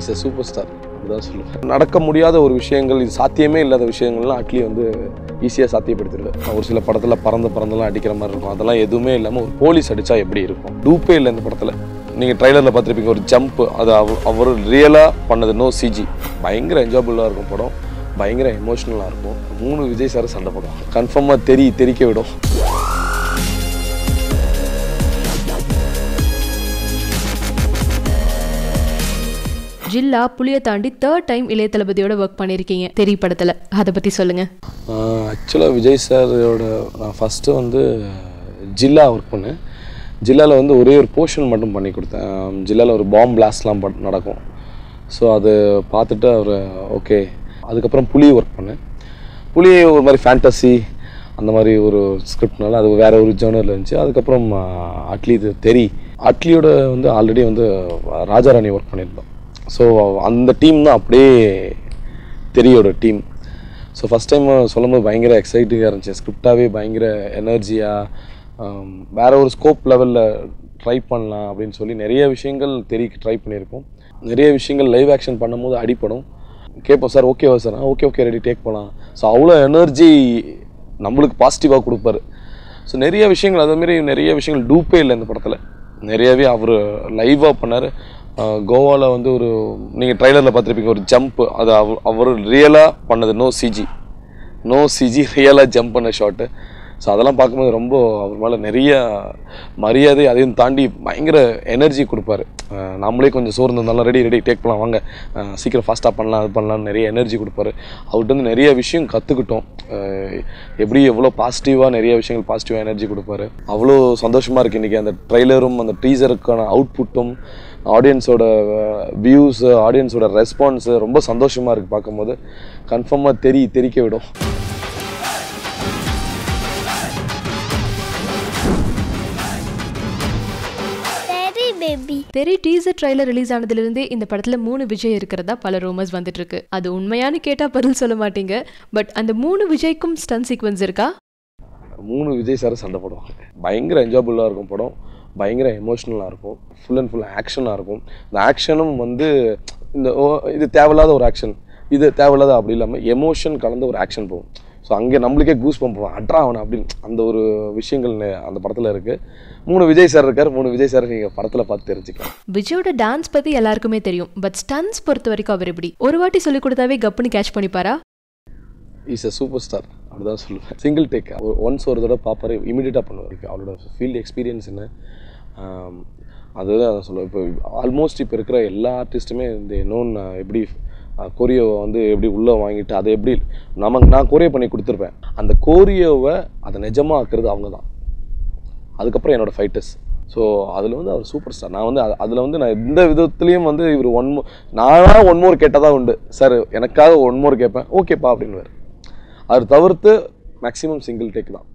Is a super star அப்படிதான் சொல்லுவேன் நடக்க முடியாத ஒரு விஷயங்கள் இது சாத்தியமே இல்லாத விஷயங்கள்லாம் அட்லி வந்து ஈஸியாக சாத்தியப்படுத்திடுவார் ஒரு சில படத்தில் பறந்து பறந்தெல்லாம் அடிக்கிற மாதிரி இருக்கும் அதெல்லாம் எதுவுமே இல்லாமல் ஒரு போலீஸ் அடித்தா எப்படி இருக்கும் டூப்பே இல்லை இந்த படத்தில் நீங்கள் ட்ரைலரில் பார்த்துருப்பீங்க ஒரு ஜம்ப் அது அவர் அவர் ரியலாக பண்ணது நோ சிஜி பயங்கர என்ஜாயபுளாக இருக்கும் படம் பயங்கர எமோஷ்னலாக இருக்கும் மூணு விஜய் சார் சண்டை போடுவாங்க கன்ஃபார்மாக தெரி தெரிக்க விடும் ஜில்லா புளிய தாண்டி தேர்ட் டைம் இளைய தளபதியோட ஒர்க் பண்ணியிருக்கீங்க தெரிய படத்துல அதை பத்தி சொல்லுங்க ஆக்சுவலாக விஜய் சாரோட நான் ஃபஸ்ட்டு வந்து ஜில்லா ஒர்க் பண்ணேன் ஜில்லாவில் வந்து ஒரே ஒரு போர்ஷன் மட்டும் பண்ணி கொடுத்தேன் ஜில்லாவில் ஒரு பாம் பிளாஸ்ட்லாம் பட் நடக்கும் ஸோ அது பார்த்துட்டு அவர் ஓகே அதுக்கப்புறம் புலி ஒர்க் பண்ணேன் புலி ஒரு மாதிரி ஃபேண்டசி அந்த மாதிரி ஒரு ஸ்கிரிப்ட்னால அது வேற ஒரு ஜேர்னரில் இருந்துச்சு அதுக்கப்புறம் ஆஹ், அட்லி இது தெரி அட்லியோட வந்து ஆல்ரெடி வந்து ராஜாராணி ஒர்க் பண்ணியிருந்தோம் ஸோ அந்த டீம் தான் அப்படியே தெரியோட டீம் ஸோ ஃபஸ்ட் டைம் சொல்லும்போது பயங்கர எக்ஸைட்டிங்காக இருந்துச்சு ஸ்கிரிப்டாகவே பயங்கர எனர்ஜியாக வேற ஒரு ஸ்கோப் லெவலில் ட்ரை பண்ணலாம் அப்படின்னு சொல்லி நிறைய விஷயங்கள் தெரிய ட்ரை பண்ணியிருக்கோம் நிறைய விஷயங்கள் லைவ் ஆக்ஷன் பண்ணும்போது அடிப்படும் கேட்போம் சார் ஓகேவா sir okay okay ready take போகலாம் ஸோ அவ்வளோ எனர்ஜி நம்மளுக்கு பாசிட்டிவாக கொடுப்பாரு ஸோ நிறைய விஷயங்கள் அதேமாரி நிறைய விஷயங்கள் டூப்பே இல்லை இந்த படத்தில் நிறையவே அவர் லைவாக பண்ணார் கோவாவில் வந்து ஒரு நீங்கள் ட்ரைலரில் பார்த்துருப்பீங்க ஒரு ஜம்ப் அது அவர் அவர் ரியலாக பண்ணது நோ சிஜி நோ சிஜி ரியலாக ஜம்ப் பண்ண ஷாட்டு ஸோ அதெல்லாம் பார்க்கும்போது ரொம்ப அவர் மேலே நிறைய மரியாதை அதையும் தாண்டி பயங்கர எனர்ஜி கொடுப்பாரு அஹ் நம்மளே கொஞ்சம் சோர்ந்து இருந்தாலும் ரெடி ரெடி டேக் பண்ணலாம் வாங்க அஹ் சீக்கிரம் ஃபாஸ்ட்டாக பண்ணலாம் அது பண்ணலாம்னு நிறைய எனர்ஜி கொடுப்பாரு அவர்கிட்ட வந்து நிறைய விஷயம் கற்றுக்கிட்டோம் எப்படி எவ்வளோ பாசிட்டிவாக நிறைய விஷயங்கள் பாசிட்டிவாக எனர்ஜி கொடுப்பாரு அவ்வளோ சந்தோஷமாக இருக்குது இன்றைக்கி அந்த ட்ரைலரும் அந்த டீசருக்கான அவுட்புட்டும் ஆடியன்ஸோட வியூஸு ஆடியன்ஸோட ரெஸ்பான்ஸு ரொம்ப சந்தோஷமாக இருக்குது பார்க்கும்போது கன்ஃபார்மாக தெரி தெரிக்க விடும் Teddy baby. Theri teaser trailer release ஆனதுலேருந்தே இந்த படத்துல மூணு விஜய் இருக்கிறதா பல ரூமர்ஸ் வந்துட்டு இருக்கு அது உண்மையானு கேட்டா பதில் சொல்ல மாட்டீங்க பட் அந்த மூணு விஜய்க்கும் ஸ்டன் சீக்வன்ஸ் இருக்கா மூணு விஜய் சார் சண்டை போடுவாங்க பயங்கர என்ஜாயபுளாக இருக்கும் படம் பயங்கர எமோஷ்னலாக இருக்கும் ஃபுல் அண்ட் ஃபுல் ஆக்ஷனாக இருக்கும் இந்த ஆக்ஷனும் வந்து இந்த ஓ இது தேவையில்லாத ஒரு ஆக்ஷன் இது தேவையில்லாத அப்படி இல்லாமல் எமோஷன் கலந்த ஒரு ஆக்ஷன் போகும் ஸோ அங்கே நம்மளுக்கே கூஸ் பம்ப் போவோம் அட்ரா அவனை அப்படின்னு அந்த ஒரு விஷயங்கள் நெ- அந்த படத்தில் இருக்குது மூணு விஜய் சார் இருக்கார் மூணு விஜய் சார் நீங்கள் படத்தில் பார்த்து தெரிஞ்சுக்கலாம் விஜயோட டான்ஸ் பத்தி எல்லாருக்குமே தெரியும் பட் ஸ்டன்ஸ் பொறுத்த வரைக்கும் அவர் எப்படி ஒரு வாட்டி சொல்லி கொடுத்தாவே கப்புன்னு கேட்ச் பண்ணிப்பாரா இஸ் a சூப்பர் ஸ்டார் அப்படிதான் சொல்லுவேன் சிங்கிள் டேக் ஒன்ஸ் ஒரு தடவை பார்ப்பாரு இமீடியட்டாக பண்ணுவார் அவரோட ஃபீல்டு எக்ஸ்பீரியன்ஸ் என்ன ஆம், அதுதான் நான் சொல்லுவேன் இப்போ ஆல்மோஸ்ட் இப்போ இருக்கிற எல்லா ஆர்டிஸ்ட்டுமே இந்த இன்னொன்று எப்படி கோரியோவை வந்து எப்படி உள்ளே வாங்கிட்டு அதை எப்படி நமக்கு நான் கோரியோ பண்ணி கொடுத்துருப்பேன் அந்த கோரியோவை அதை நிஜமாக ஆக்குறது அவங்க தான் அதுக்கப்புறம் என்னோட ஃபைட்டர்ஸ் ஸோ அதில் வந்து அவர் சூப்பர் ஸ்டார் நான் வந்து அதில் வந்து நான் எந்த விதத்துலேயும் வந்து இவர் ஒன் மோ நானாக ஒன் மோர் கேட்டால் தான் உண்டு சார் எனக்காக ஒன் மோர் கேட்பேன் ஓகேப்பா அப்படின்னுவார் அது தவிர்த்து மேக்ஸிமம் சிங்கிள் டேக் தான்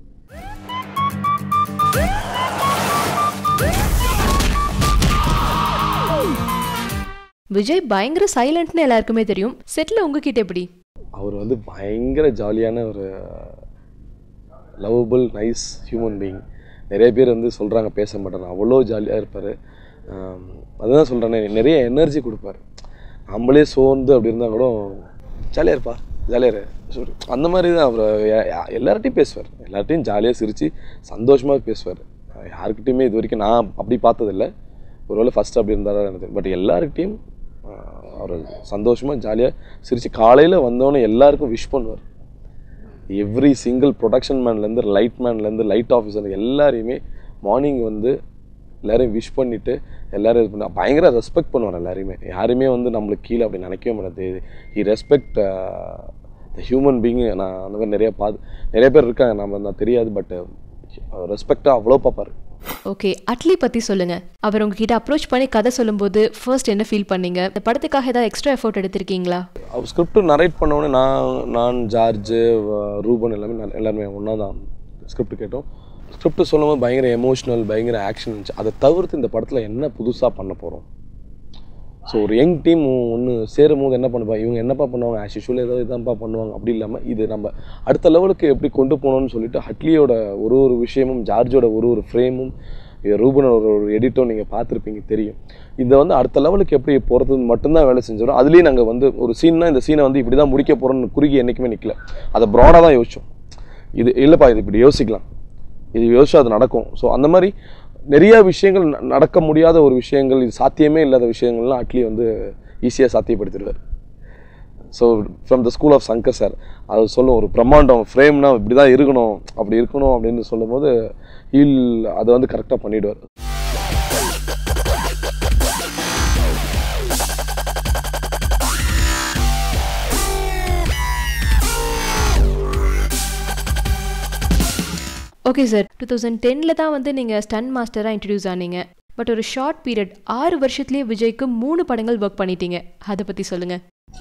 விஜய் பயங்கர சைலண்ட்னு எல்லாருக்குமே தெரியும் செட்ல உங்ககிட்ட எப்படி அவர் வந்து பயங்கர ஜாலியான ஒரு லவபிள் நைஸ் ஹியூமன் பீயிங் நிறைய பேர் வந்து சொல்கிறாங்க பேச மாட்டார் அவ்வளோ ஜாலியாக இருப்பார் அதுதான் சொல்கிறேனே நிறைய எனர்ஜி கொடுப்பார் நம்மளே சோர்ந்து அப்படி இருந்தால் கூட ஜாலியாக இருப்பா ஜாலியாக இரு சொல்லு. அந்த மாதிரி தான் அவர் யா- யா- எல்லார்ட்டையும் பேசுவார் எல்லார்ட்டையும் ஜாலியாக சிரித்து சந்தோஷமாக பேசுவார் யாருக்கிட்டையுமே இது வரைக்கும் நான் அப்படி பார்த்ததில்ல ஒருவேளை ஃபஸ்ட்டு அப்படி இருந்தாரா எனக்கு பட் எல்லாருக்கிட்டையும் அவர் சந்தோஷமாக ஜாலியாக சிரித்து காலையில் வந்தோடனே எல்லாருக்கும் விஷ் பண்ணுவார் எவ்ரி சிங்கிள் ப்ரொடக்ஷன் மேன்லேருந்து லைட் மேன்லேருந்து லைட் ஆஃபீஸர் எல்லாரையுமே மார்னிங் வந்து எல்லாரையும் விஷ் பண்ணிவிட்டு எல்லாரும் இது பண்ண பயங்கர ரெஸ்பெக்ட் பண்ணுவார் எல்லாரையுமே யாருமே வந்து நம்மளுக்கு கீழே அப்படி நினைக்கவே மாட்டாது he respect the human being நான் அந்த மாதிரி நிறைய பார்த்து நிறைய பேர் இருக்காங்க நம்ம நான் தெரியாது பட் ரெஸ்பெக்டாக அவ்வளோ பார்ப்பார் ஓகே அட்லி பத்தி சொல்லுங்க அவர் உங்ககிட்ட அப்ரோச் பண்ணி கதை சொல்லும்போது ஃபர்ஸ்ட் என்ன ஃபீல் பண்ணீங்க இந்த படத்துக்காக ஏதாவது எக்ஸ்ட்ரா எஃபோர்ட் எடுத்திருக்கீங்களா அவர் ஸ்கிரிப்ட் நரேட் பண்ணோடனே நான் நான் ஜார்ஜு வ- ரூபன் எல்லாமே நான் எல்லாருமே ஒன்றா தான் ஸ்கிரிப்ட் கேட்டோம் ஸ்கிரிப்ட் சொல்லும்போது பயங்கர எமோஷ்னல் பயங்கர ஆக்ஷன் இருந்துச்சு அதை தவிர்த்து இந்த படத்தில் என்ன புதுசாக பண்ண போகிறோம் ஸோ ஒரு யங் டீம் ஒன்று சேரும் போது என்ன பண்ணுவா இவங்க என்னப்பா பண்ணுவாங்க ஆஸ் யூஷுவல் ஏதோ இதான்ப்பா பண்ணுவாங்க அப்படி இல்லாமல் இது நம்ம அடுத்த லெவலுக்கு எப்படி கொண்டு போகணும்னு சொல்லிட்டு ஹட்லியோட ஒரு ஒரு விஷயமும் ஜார்ஜோட ஒரு ஒரு ஃப்ரேமும் இது ரூபன் ஒரு ஒரு எடிட்டோ நீங்கள் பார்த்துருப்பீங்க தெரியும் இதை வந்து அடுத்த லெவலுக்கு எப்படி போகிறது மட்டும்தான் வேலை செஞ்சிடும் அதுலேயும் நாங்கள் வந்து ஒரு சீன்னா இந்த சீனை வந்து இப்படி தான் முடிக்க போகிறோம்னு குறுகி என்றைக்குமே நிற்கல அதை ப்ராடாக தான் யோசிச்சோம் இது இல்லைப்பா இது இப்படி யோசிக்கலாம் இது யோசிச்சா அது நடக்கும் ஸோ அந்த மாதிரி நிறைய விஷயங்கள் ந- நடக்க முடியாத ஒரு விஷயங்கள் இது சாத்தியமே இல்லாத விஷயங்கள்லாம் அட்லி வந்து ஈஸியாக சாத்தியப்படுத்திடுவார் so from the school of Shankar sir அது சொல்லும் ஒரு பிரம்மாண்டம் ஃப்ரேம்னா இப்படி தான் இருக்கணும் அப்படி இருக்கணும் அப்படின்னு சொல்லும்போது ஹீல் அதை வந்து கரெக்டாக பண்ணிடுவார் ஓகே சார் டூ தௌசண்ட் டென்னில் தான் வந்து நீங்கள் ஸ்டன் மாஸ்டராக இன்ட்ரடியூஸ் ஆனீங்க பட் ஒரு ஷார்ட் பீரியட் ஆறு வருஷத்துலேயே விஜய்க்கு மூணு படங்கள் ஒர்க் பண்ணிட்டீங்க அதை பற்றி சொல்லுங்கள்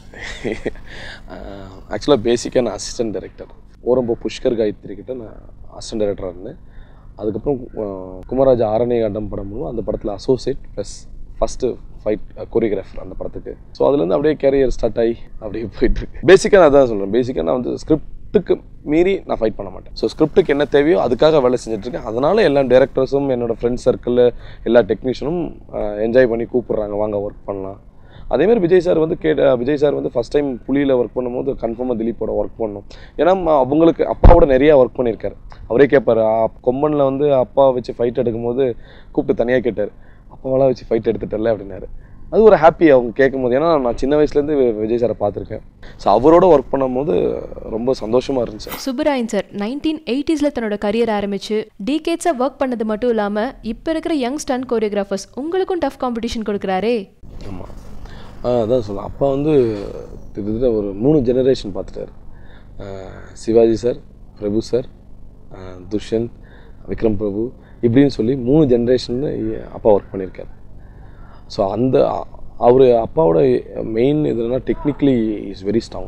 ஆக்சுவலாக பேசிக்காக நான் அசிஸ்டன்ட் டைரக்டர் ஓரம்போ புஷ்கர் காயத்ரி கிட்ட நான் அசிஸ்டன்ட் டைரக்டராக இருந்தேன் அதுக்கப்புறம் அஹ், குமராஜா ஆரணி கண்டம் படம் மூலம் அந்த படத்தில் associate plus first fight choreographer அந்த படத்துக்கு ஸோ அதுலேருந்து அப்படியே கேரியர் ஸ்டார்ட் ஆகி அப்படியே போயிட்டுருக்கு பேசிக்காக நான் அதான் சொல்கிறேன் பேசிக்காக நான் வந்து ஸ்கிரிப்டுக்கு மீறி நான் ஃபைட் பண்ண மாட்டேன் ஸோ ஸ்கிரிப்டுக்கு என்ன தேவையோ அதுக்காக வேலை செஞ்சுட்ருக்கேன் அதனால் எல்லா டேரக்டர்ஸும் என்னோட ஃப்ரெண்ட்ஸ் சர்க்கிளில் எல்லா டெக்னீஷியனும் என்ஜாய் பண்ணி கூப்பிட்றாங்க வாங்க ஒர்க் பண்ணலாம் அதே மாதிரி விஜய் சார் வந்து கேட்ட விஜய் சார் வந்து ஃபஸ்ட் டைம் புலியில் ஒர்க் பண்ணும்போது கன்ஃபார்மாக திலீப்போட ஒர்க் பண்ணணும் ஏன்னா ம- அவங்களுக்கு அப்பாவோட நிறையா ஒர்க் பண்ணியிருக்காரு அவரே கேட்பார் கொம்பனில் வந்து அப்பா வச்சு ஃபைட் எடுக்கும்போது கூப்பிட்டு தனியாக கேட்டார் அப்பாவெல்லாம் வச்சு ஃபைட் எடுத்துட்டல அப்படின்னாரு அது ஒரு ஹாப்பி அவங்க கேட்கும்போது ஏன்னா நான் சின்ன வயசுலேருந்து விஜய் சாரை பார்த்துருக்கேன் ஸோ அவரோட ஒர்க் பண்ணும்போது ரொம்ப சந்தோஷமாக இருந்துச்சு சுப்பராயன் சார் நைன்டீன் எயிட்டிஸில் தன்னோட கரியர் ஆரம்பிச்சு டீகேட்ஸாக ஒர்க் பண்ணது மட்டும் இல்லாமல் இப்போ இருக்கிற யங் ஸ்டன் கோரியோகிராஃபர்ஸ் உங்களுக்கும் டஃப் காம்படிஷன் கொடுக்குறாரே ஆமாம் ஆ அதான் சொல்லலாம் அப்பா வந்து கிட்டத்தட்ட ஒரு மூணு ஜெனரேஷன் பார்த்துட்டாரு ஆஹ் சிவாஜி சார் பிரபு சார் ஆஹ் துஷ்யந்த் விக்ரம் பிரபு இப்படின்னு சொல்லி மூணு ஜெனரேஷன் அப்பா ஒர்க் பண்ணியிருக்காரு ஸோ அந்த அவர் அப்பாவோட மெயின் இதுனா டெக்னிக்கலி இஸ் வெரி ஸ்ட்ராங்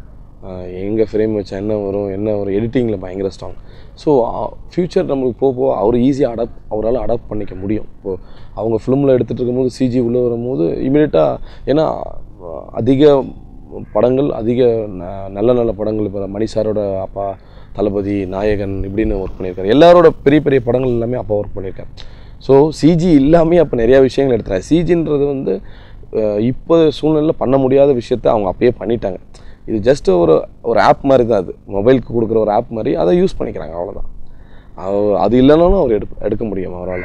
எங்கே ஃப்ரேம் வச்சா என்ன வரும் என்ன வரும் எடிட்டிங்கில் பயங்கர ஸ்ட்ராங் ஸோ ஃப்யூச்சர் நம்மளுக்கு போக போக அவர் ஈஸியாக அடாப்ட் அவரால் அடாப்ட் பண்ணிக்க முடியும் இப்போது அவங்க ஃபிலிமில் எடுத்துகிட்டு இருக்கும்போது சிஜி உள்ளே வரும்போது இமீடியட்டாக ஏன்னா அஹ், அதிக படங்கள் அதிக ந- நல்ல நல்ல படங்கள் இப்போ மணி சாரோட அப்பா தளபதி நாயகன் இப்படின்னு ஒர்க் பண்ணியிருக்காரு எல்லாரோட பெரிய பெரிய படங்கள் எல்லாமே அப்பா ஒர்க் பண்ணியிருக்காரு ஸோ சிஜி இல்லாமே அப்போ நிறையா விஷயங்கள் எடுத்துறாரு சிஜின்றது வந்து அஹ், இப்போ சூழ்நிலையில் பண்ண முடியாத விஷயத்த அவங்க அப்பயே பண்ணிட்டாங்க இது ஜஸ்ட் ஒரு ஒரு ஆப் மாதிரி தான் அது மொபைலுக்கு கொடுக்குற ஒரு ஆப் மாதிரி அதை யூஸ் பண்ணிக்கிறாங்க அவ்வளோதான் அவ- அது இல்லைனாலும் அவர் எடுக்க எடுக்க முடியும் அவரால்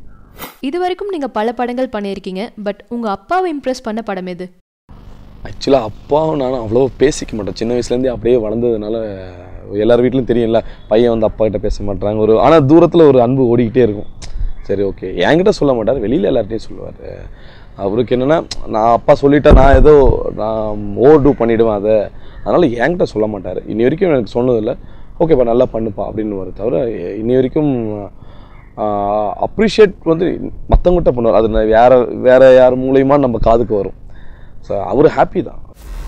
இது வரைக்கும் நீங்கள் பல படங்கள் பண்ணியிருக்கீங்க பட் உங்கள் அப்பாவை இம்ப்ரெஸ் பண்ண படம் எது ஆக்சுவலாக அப்பாவும் நானும் அவ்வளோ பேசிக்க மாட்டோம் சின்ன வயசுலேருந்தே அப்படியே வளர்ந்ததுனால எல்லார் வீட்லையும் தெரியும்ல பையன் வந்து அப்பா கிட்ட பேச மாட்டாங்க ஒரு ஆனால் தூரத்தில் ஒரு அன்பு ஓடிக்கிட்டே இருக்கும் சரி ஓகே என்கிட்ட சொல்ல மாட்டார் வெளியில் எல்லார்ட்டையும் சொல்லுவார் அவருக்கு என்னென்னா நான் அப்பா சொல்லிட்டா நான் ஏதோ நான் ஓவர் டூ பண்ணிவிடுவேன் அதை அதனால் என்கிட்ட சொல்ல மாட்டார் இன்னி வரைக்கும் எனக்கு சொன்னதில்லை ஓகேப்பா நல்லா பண்ணுப்பா அப்படின்னு வர தவிர இன்னி வரைக்கும் அப்ரிஷியேட் வந்து மற்றவங்ககிட்ட பண்ணுவார் அது நான் வேற வேற யார் மூலியமா நம்ம காதுக்கு வரும் ஸோ அவர் ஹாப்பி தான்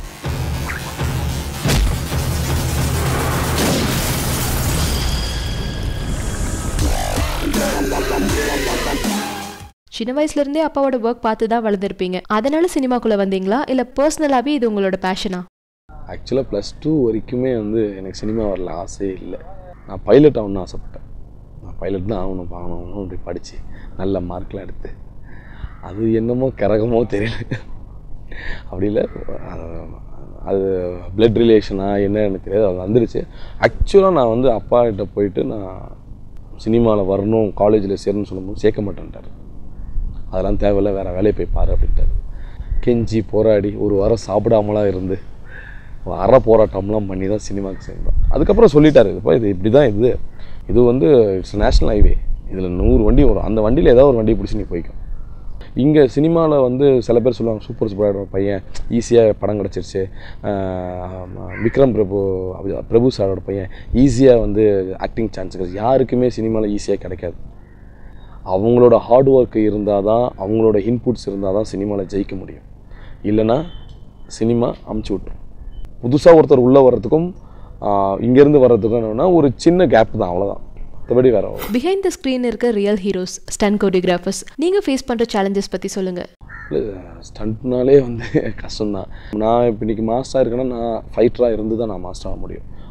சின்ன வயசுலேருந்தே அப்பாவோட ஒர்க் பார்த்து தான் வளர்ந்துருப்பீங்க அதனால சினிமாக்குள்ளே வந்தீங்களா இல்லை பர்சனலாகவே இது உங்களோட பேஷனா ஆக்சுவலாக ப்ளஸ் டூ வரைக்குமே வந்து எனக்கு சினிமா வரல ஆசையே இல்லை நான் பைலட் ஆகணும்னு ஆசைப்பட்டேன் நான் பைலட் தான் ஆகணும் ஆகணும் அப்படி படித்து நல்ல மார்க்லாம் எடுத்து அது என்னமோ கரகமோ தெரியல அப்படி இல்லை அது- அது பிளட் ரிலேஷனா என்ன எனக்கு தெரியாது அது வந்துருச்சு ஆக்சுவலாக நான் வந்து அப்பா கிட்ட போயிட்டு நான் சினிமாவில் வரணும் காலேஜில் சேரணும்னு சொல்லும்போது சேர்க்க மாட்டேன்ட்டார் அதெல்லாம் தேவையில்ல வேறு வேலையை போய் பாரு அப்படின்ட்டார் கெஞ்சி போராடி ஒரு வாரம் சாப்பிடாமலாம் இருந்து ஒரு அற போராட்டம்லாம் பண்ணி தான் சினிமாவுக்கு சேர்ந்தோம் அதுக்கப்புறம் சொல்லிட்டாரு இப்போ இது இப்படி தான் இது இது வந்து இட்ஸ் நேஷ்னல் ஹைவே இதில் நூறு வண்டி வரும் அந்த வண்டியில் ஏதாவது ஒரு வண்டி பிடிச்சி நீ போய்க்கும் இங்கே சினிமாவில் வந்து சில பேர் சொல்லுவாங்க சூப்பர் சூப்பராக பையன் ஈஸியாக படம் கிடச்சிருச்சு விக்ரம் பிரபு அபி- பிரபு சாரோட பையன் ஈஸியாக வந்து ஆக்டிங் சான்ஸ் கிடைச்சு யாருக்குமே சினிமாவில் ஈஸியாக கிடைக்காது அவங்களோட ஹார்ட் ஒர்க் இருந்தால் தான் அவங்களோட இன்புட்ஸ் இருந்தால் தான் சினிமாவில் ஜெயிக்க முடியும் இல்லைன்னா சினிமா அமுச்சு விட்டுரும் புதுசாக ஒருத்தர் உள்ளே வர்றதுக்கும் இங்கேருந்து வர்றதுக்கும் என்னன்னா ஒரு சின்ன கேப் தான் அவ்வளோதான் மற்றபடி வேற ஒண்ணும் பிஹைண்ட் த ஸ்க்ரீன் இருக்க ரியல் ஹீரோஸ் ஸ்டன் கோரியோகிராஃபர்ஸ் நீங்கள் ஃபேஸ் பண்ணுற சேலஞ்சஸ் பற்றி சொல்லுங்கள் இல்லை ஸ்டண்ட்னாலே வந்து கஷ்டம்தான் நான் இப்போ இன்றைக்கி மாஸ்டராக இருக்கேன்னா நான் ஃபைட்டராக இருந்து தான் நான் மாஸ்டர் ஆக முடியும்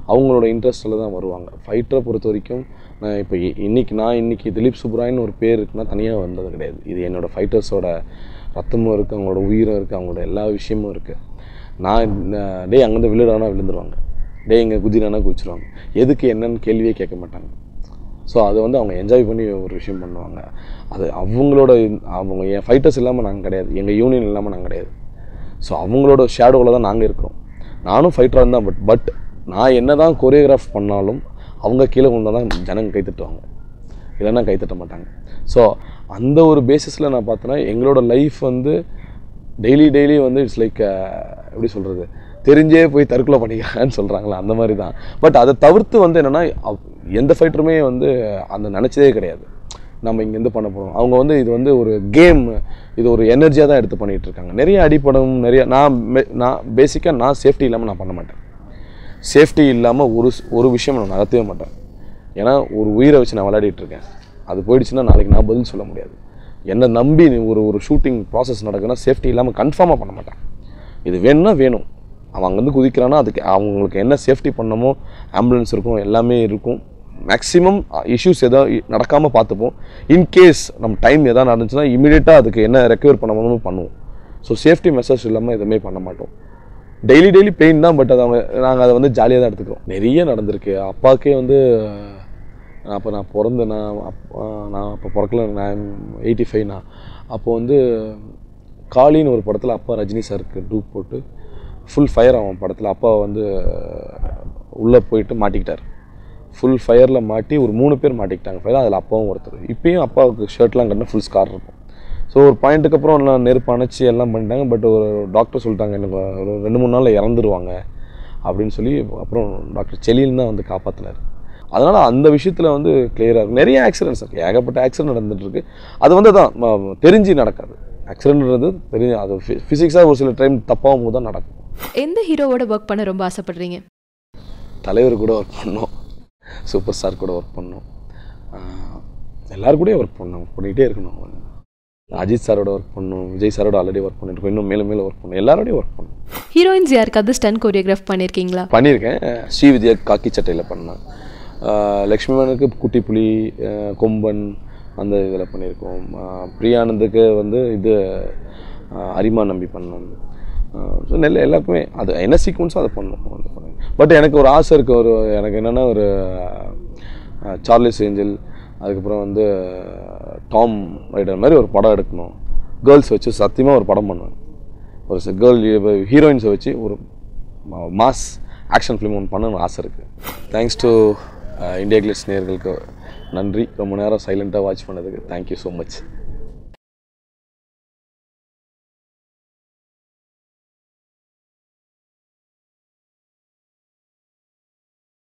அவங்களோட இன்ட்ரெஸ்ட்டில் தான் வருவாங்க ஃபைட்டரை பொறுத்த வரைக்கும் நான் இப்போ இன்னைக்கு நான் இன்னைக்கு திலீப் சுப்ராயன் ஒரு பேர் இருக்குன்னா தனியாக வந்தது கிடையாது இது என்னோடய ஃபைட்டர்ஸோட ரத்தமும் இருக்குது அவங்களோட உயிரும் இருக்குது அவங்களோட எல்லா விஷயமும் இருக்குது நான் அஹ், டேய் அங்கேருந்து விழுடானா விழுந்துருவாங்க டேய் இங்கே குதிரானா குதிச்சிருவாங்க எதுக்கு என்னன்னு கேள்வியே கேட்க மாட்டாங்க ஸோ அதை வந்து அவங்க என்ஜாய் பண்ணி ஒரு விஷயம் பண்ணுவாங்க அது அவங்களோட அவங்க என் ஃபைட்டர்ஸ் இல்லாமல் நாங்கள் கிடையாது எங்கள் யூனியன் இல்லாமல் நாங்கள் கிடையாது ஸோ அவங்களோட ஷேடோவில் தான் நாங்கள் இருக்கிறோம் நானும் ஃபைட்டராக இருந்தேன் பட் பட் நான் என்ன தான் கொரியோகிராஃப் பண்ணாலும் அவங்க கீழே கொண்டு தான் ஜனங்க கை தட்டுவாங்க இல்லைன்னா கை தட்ட மாட்டாங்க ஸோ அந்த ஒரு பேசிஸில் நான் பார்த்தேன்னா எங்களோட லைஃப் வந்து டெய்லி டெய்லி வந்து இட்ஸ் லைக் எப்படி சொல்கிறது தெரிஞ்சே போய் தற்கொலை பண்ணிக்கலான்னு சொல்கிறாங்களா அந்த மாதிரி தான் பட் அதை தவிர்த்து வந்து என்னென்னா எந்த ஃபைட்டருமே வந்து அந்த நினச்சதே கிடையாது நம்ம இங்கேருந்து பண்ண போகிறோம் அவங்க வந்து இது வந்து ஒரு கேம் இது ஒரு எனர்ஜியாக தான் எடுத்து பண்ணிகிட்டு இருக்காங்க நிறைய அடிப்படம் நிறைய நான் மே- நான் பேசிக்காக நான் சேஃப்டி இல்லாமல் நான் பண்ண மாட்டேன் சேஃப்டி இல்லாமல் ஒரு ஸ்- ஒரு விஷயம் நான் நடத்தவே மாட்டேன் ஏன்னா ஒரு உயிரை வச்சு நான் விளையாடிட்டு இருக்கேன் அது போயிடுச்சுன்னா நாளைக்கு நான் பதில் சொல்ல முடியாது என்னை நம்பி நீ ஒரு ஒரு ஷூட்டிங் ப்ராசஸ் நடக்குன்னா சேஃப்டி இல்லாமல் கன்ஃபார்மாக பண்ண மாட்டேன் இது வேணும்னா வேணும் அவன் அங்கேருந்து குதிக்கிறான்னா அதுக்கு அவங்களுக்கு என்ன சேஃப்டி பண்ணணுமோ ஆம்புலன்ஸ் இருக்கும் எல்லாமே இருக்கும் மேக்ஸிமம் இஷ்யூஸ் எதோ நடக்காமல் பார்த்துப்போம் இன்கேஸ் நம்ம டைம் எதாவது நடந்துச்சுன்னா இமீடியட்டாக அதுக்கு என்ன ரெக்கவர் பண்ண முடியுமோ பண்ணுவோம் ஸோ சேஃப்டி மெஷர்ஸ் இல்லாமல் எதுவுமே பண்ண மாட்டோம் டெய்லி டெய்லி பெயின் தான் பட் அதை அவங்க நாங்கள் அதை வந்து ஜாலியாக தான் எடுத்துக்கிறோம் நிறைய நடந்திருக்கு அப்பாவுக்கே வந்து நான் அப்போ நான் பிறந்த நான் அப் நான் அப்போ பிறக்கல நான் எயிட்டி ஃபைவ் நான் அப்போ வந்து காளின்னு ஒரு படத்தில் அப்பா ரஜினி சாருக்கு டூப் போட்டு ஃபுல் ஃபயர் ஆகும் படத்தில் அப்பா வந்து உள்ளே போயிட்டு மாட்டிக்கிட்டார் ஃபுல் ஃபயரில் மாட்டி ஒரு மூணு பேர் மாட்டிக்கிட்டாங்க ஃபயர் அதில் அப்பாவும் ஒருத்தர் இப்பயும் அப்பாவுக்கு ஷர்ட்லாம் கட்டினா ஃபுல் ஸ்கார் இருக்கும் ஸோ ஒரு பாயிண்ட்டுக்கு அப்புறம் நான் நெருப்பு அணைச்சி எல்லாம் பண்ணிட்டாங்க பட் ஒரு டாக்டர் சொல்லிட்டாங்க எனக்கு ஒரு ரெண்டு மூணு நாளில் இறந்துருவாங்க அப்படின்னு சொல்லி அப்புறம் டாக்டர் செலியன் தான் வந்து காப்பாற்றினார் அதனால் அந்த விஷயத்தில் வந்து கிளியராக இருக்கும் நிறைய ஆக்சிடென்ட்ஸ் இருக்குது ஏகப்பட்ட ஆக்சிடென்ட் நடந்துட்டுருக்கு அது வந்து தான் ம- தெரிஞ்சு நடக்காது ஆக்சிடென்ட்ன்றது தெரிஞ்சு அது ஃபிசிக்ஸாக ஒரு சில டைம் தப்பாகும் போது தான் நடக்கும் எந்த ஹீரோவோட ஒர்க் பண்ண ரொம்ப ஆசைப்படுறீங்க தலைவர் கூட ஒர்க் பண்ணோம் சூப்பர் ஸ்டார் கூட ஒர்க் பண்ணோம் ஆஹ் எல்லார் கூடயும் ஒர்க் பண்ணோம் பண்ணிகிட்டே இருக்கணும் அஜித் சாரோட ஒர்க் பண்ணோம் விஜய் சாரோட ஆல்ரெடி ஒர்க் பண்ணிருக்கோம் இன்னும் மேலும் மேலும் ஒர்க் பண்ணோம் எல்லாரோடையும் ஒர்க் பண்ணோம் ஹீரோயின்ஸ் யாருக்காவது ஸ்டன் கொரியோகிராஃப் பண்ணியிருக்கீங்களா பண்ணியிருக்கேன் ஸ்ரீ வித்யா காக்கி சட்டையில் பண்ணேன் ஆஹ் லக்ஷ்மிமனுக்கு குட்டி புலி ஆஹ் கொம்பன் அந்த இதில் பண்ணியிருக்கோம் ஆஹ் பிரியானந்துக்கு வந்து இது ஆஹ் அரிமா நம்பி பண்ணோம் ஸோ நெல்ல எல்லாருக்குமே அது என்ன சீக்வன்ஸோ அதை பண்ணோம் பட் எனக்கு ஒரு ஆசை இருக்குது ஒரு எனக்கு என்னென்னா ஒரு ஆஹ் சார்லிஸ் ஏஞ்சல் அதுக்கப்புறம் வந்து டாம் ரைடர் மாதிரி ஒரு படம் எடுக்கணும் கேர்ள்ஸ் வச்சு சத்தியமாக ஒரு படம் பண்ணுவேன் ஒரு கேர்ள் ஹீரோயின்ஸை வச்சு ஒரு மாஸ் ஆக்ஷன் ஃபிலிம் ஒன்று பண்ணணும்னு ஆசை இருக்குது தேங்க்ஸ் டு இந்தியா கிளிட்ஸ் நேயர்களுக்கு நன்றி ரொம்ப நேரம் சைலண்ட்டாக வாட்ச் பண்ணதுக்கு தேங்க்யூ ஸோ மச்